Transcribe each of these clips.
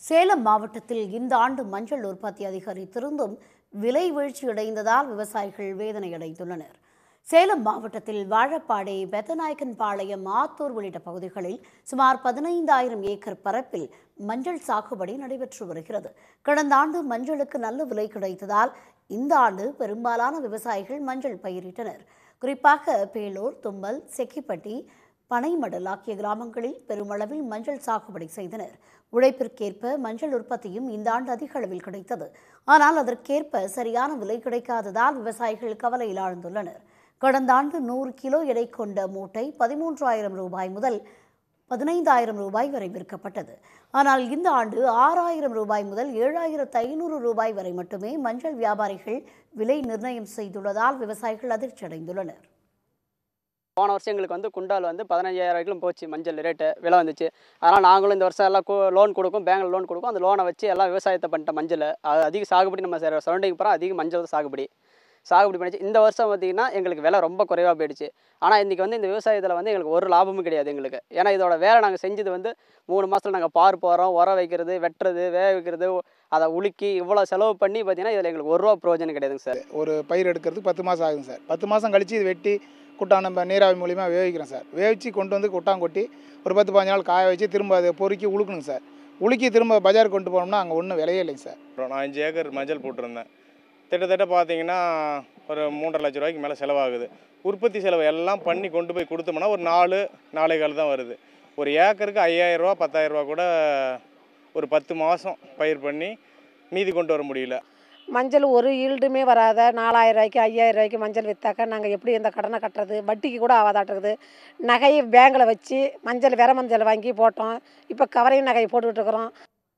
சேலம் மாவட்டத்தில் இந்த ஆண்டு மஞ்சள் உற்பத்தி அதிகரித்திருந்தும் விலை வீழ்ச்சியடைந்ததால் விவசாயிகள் வேதனையடைந்துள்ளனர் சேலம் மாவட்டத்தில் வாழப்பாடி பெத்தநாயக்கன் பாளையம் ஆத்தூர் உள்ளிட்ட பகுதிகளில் சுமார் பதினைந்தாயிரம் ஏக்கர் பரப்பில் மஞ்சள் சாகுபடி நடைபெற்று வருகிறது கடந்த ஆண்டு மஞ்சளுக்கு நல்ல விலை கிடைத்ததால் இந்த ஆண்டு பெரும்பாலான விவசாயிகள் மஞ்சள் பயிரிட்டனர் குறிப்பாக பேலூர் தும்பல் செக்கிப்பட்டி பனைமடல் ஆகிய கிராமங்களில் பெருமளவில் மஞ்சள் சாகுபடி செய்தனர் உழைப்பிற்கேற்ப மஞ்சள் உற்பத்தியும் இந்த ஆண்டு அதிக அளவில் கிடைத்தது ஆனால் அதற்கேற்ப சரியான விலை கிடைக்காததால் விவசாயிகள் கவலையில் ஆழ்ந்துள்ளனர் கடந்த ஆண்டு நூறு கிலோ எடை கொண்ட மூட்டை பதிமூன்றாயிரம் ரூபாய் முதல் பதினைந்தாயிரம் ரூபாய் வரை விற்கப்பட்டது ஆனால் இந்த ஆண்டு ஆறாயிரம் ரூபாய் முதல் ஏழாயிரத்து ஐநூறு ரூபாய் வரை மட்டுமே மஞ்சள் வியாபாரிகள் விலை நிர்ணயம் செய்துள்ளதால் விவசாயிகள் அதிர்ச்சி அடைந்துள்ளனர் போன வருஷம் எங்களுக்கு வந்து குண்டால் வந்து பதினஞ்சாயிரம் வரைக்கும் போச்சு மஞ்சள் ரேட்டு விலை வந்துச்சு அதனால் நாங்களும் இந்த வருஷம் எல்லாம் லோன் கொடுக்கும் பேங்கில் லோன் கொடுக்கும் அந்த லோனை வச்சு எல்லாம் விவசாயத்தை பண்ணிட்ட மஞ்சள் அது அதிக சாகுபடி நம்ம சரௌண்டிங் பூரா அதிக மஞ்சள் தான் சாகுபடி சாகுபடி பண்ணிச்சு இந்த வருஷம் பார்த்திங்கன்னா எங்களுக்கு விலை ரொம்ப குறைவாக போயிடுச்சு ஆனால் இன்றைக்கி வந்து இந்த விவசாயத்தில் வந்து எங்களுக்கு ஒரு லாபமும் கிடையாது எங்களுக்கு ஏன்னா இதோட வேலை நாங்கள் செஞ்சது வந்து மூணு மாதத்தில் நாங்கள் பார் போகிறோம் உரம் வைக்கிறது வெட்டுறது வேக வைக்கிறது அதை உலுக்கி இவ்வளோ செலவு பண்ணி பார்த்தீங்கன்னா இதில் எங்களுக்கு ஒரு ரூபா பிரயோஜனம் கிடையாதுங்க சார் ஒரு பயிர் எடுக்கிறதுக்கு பத்து மாதம் ஆகுங்க சார் பத்து மாதம் கழித்து இது வெட்டி குட்டான் நம்ம நீராவி மூலிமா வேவிக்கிறோம் சார் வேவிச்சு கொண்டு வந்து குட்டான் கொட்டி ஒரு பத்து பதினஞ்சு நாள் காய வச்சு திரும்ப அதை பொறுக்கி உழுக்கணுங்க சார் உலுக்கி திரும்ப பஜார் கொண்டு போனோம்னா அங்கே ஒன்றும் விலையே இல்லைங்க சார் அப்புறம் நான் அஞ்சு ஏக்கர் மஞ்சள் போட்டிருந்தேன் கிட்டத்தட்ட பார்த்தீங்கன்னா ஒரு மூன்றரை லட்ச ரூபாய்க்கு மேலே செலவாகுது உற்பத்தி செலவு எல்லாம் பண்ணி கொண்டு போய் கொடுத்தோம்னா ஒரு நாலு நாலே கால் தான் வருது ஒரு ஏக்கருக்கு ஐயாயிரரூவா பத்தாயிரரூவா கூட ஒரு பத்து மாதம் பயிர் பண்ணி மீதி கொண்டு வர முடியல மஞ்சள் ஒரு ஈல்டுமே வராத நாலாயிரம் ரூபாய்க்கு ஐயாயிரம் ரூபாய்க்கு மஞ்சள் விற்றாக்கா நாங்கள் எப்படி இந்த கடனை கட்டுறது வட்டிக்கு கூட ஆகாதாட்டுறது நகையை பேங்கில் வச்சு மஞ்சள் வேற மஞ்சள் வாங்கி போட்டோம் இப்போ கவரையும் நகையை போட்டுக்கிட்டு இருக்கிறோம்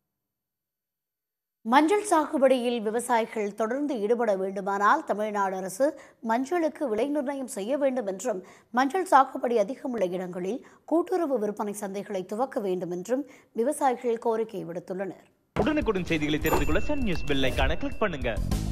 மஞ்சள் சாகுபடியில் விவசாயிகள் தொடர்ந்து ஈடுபட வேண்டுமானால் தமிழ்நாடு அரசு மஞ்சளுக்கு விலை நிர்ணயம் செய்ய வேண்டும் என்றும் மஞ்சள் சாகுபடி அதிகமுள்ள இடங்களில் கூட்டுறவு விற்பனை சந்தைகளை துவக்க வேண்டும் என்றும் விவசாயிகள் கோரிக்கை விடுத்துள்ளனர் உடனுக்குடன் செய்திகளை தெரிந்து கொள்ள சன் நியூஸ் பெல் ஐகானை கிளிக் பண்ணுங்க